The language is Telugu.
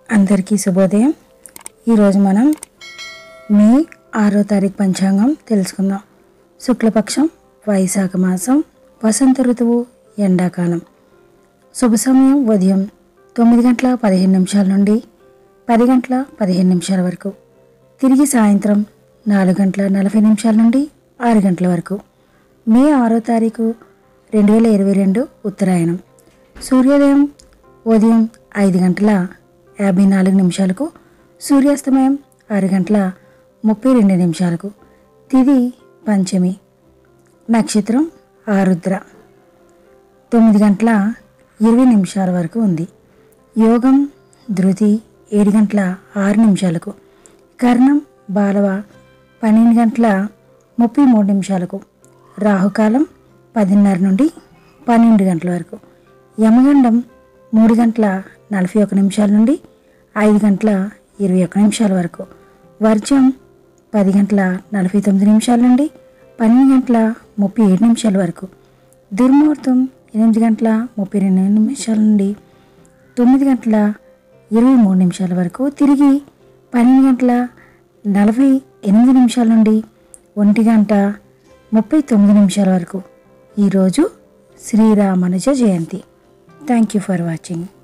అందరికీ శుభోదయం ఈరోజు మనం మే ఆరో తారీఖు పంచాంగం తెలుసుకుందాం శుక్లపక్షం వైశాఖ మాసం వసంత ఋతువు ఎండాకాలం శుభ సమయం ఉదయం తొమ్మిది గంటల పదిహేను నిమిషాల నుండి పది గంటల పదిహేను నిమిషాల వరకు తిరిగి సాయంత్రం నాలుగు గంటల నలభై నిమిషాల నుండి ఆరు గంటల వరకు మే ఆరో తారీఖు రెండు వేల ఇరవై రెండు ఉత్తరాయణం సూర్యోదయం ఉదయం ఐదు గంటల యాభై నాలుగు నిమిషాలకు సూర్యాస్తమయం ఆరు గంటల ముప్పై రెండు నిమిషాలకు తిది పంచమి నక్షత్రం ఆరుద్ర తొమ్మిది గంటల ఇరవై నిమిషాల వరకు ఉంది యోగం ధృతి ఏడు గంటల ఆరు నిమిషాలకు కర్ణం బాలవ పన్నెండు గంటల ముప్పై మూడు నిమిషాలకు రాహుకాలం పదిన్నర నుండి పన్నెండు గంటల వరకు యమగండం మూడు గంటల నలభై ఒక నిమిషాల నుండి ఐదు గంటల ఇరవై ఒక నిమిషాల వరకు వర్జం పది గంటల నలభై తొమ్మిది నిమిషాల నుండి పన్నెండు గంటల ముప్పై ఏడు నిమిషాల వరకు దుర్ముహూర్తం ఎనిమిది గంటల ముప్పై రెండు నిమిషాల నుండి తొమ్మిది గంటల ఇరవై మూడు నిమిషాల వరకు తిరిగి పన్నెండు గంటల నలభై ఎనిమిది నిమిషాల నుండి ఒంటి గంట ముప్పై తొమ్మిది నిమిషాల వరకు ఈరోజు Sriramanuja Jayanti thank you for watching